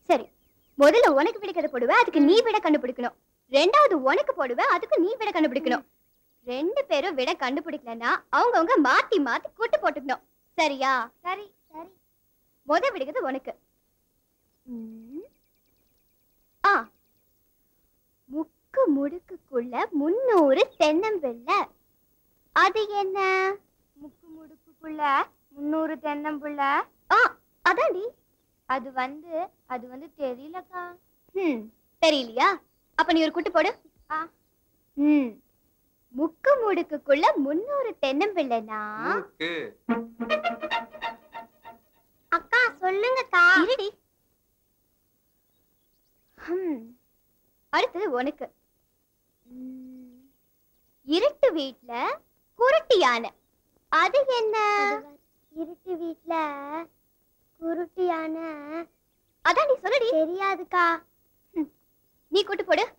சரி முதல்ல உனக்கு பிடிக்கிறத போடுவேன் அதுக்கு நீ விட கண்டுபிடிக்கணும் ரெண்டாவது உனக்கு போடுவேன் அதுக்கு நீ விட கண்டுபிடிக்கணும் ரெண்டு பேரும் விட கண்டுபிடிக்கலன்னா அவங்கவங்க மாத்தி மாத்தி கூட்டு போட்டுக்கணும் சரியா சரி சரி முத விடுகிறது உனக்கு ம். ஆ முக்கு முடுக்குக்குள்ள முன்னூறு தென்னம்பிள்ளை அது என்ன முக்கு முடுக்குக்குள்ள முன்னூறு தென்னம்புள்ள ஆ அதாண்டி அது வந்து அது வந்து தெரியலக்கா ம் தெரியலையா அப்ப நீ ஒரு குட்டு போடு ஆ. ம் முக்கு முடுக்குக்குள்ள முன்னூறு தென்னம்பிள்ளைனா மூக்கு அக்கா சொல்லுங்கக்கா இருடி ஹம். அடுத்தது உனக்கு ம், இருட்டு வீட்ல குருட்டு யானை அது என்ன இருட்டு வீட்ல குருட்டியான அதான் நீ சொல்லுடி தெரியாதுக்கா நீ கூட்டு போடு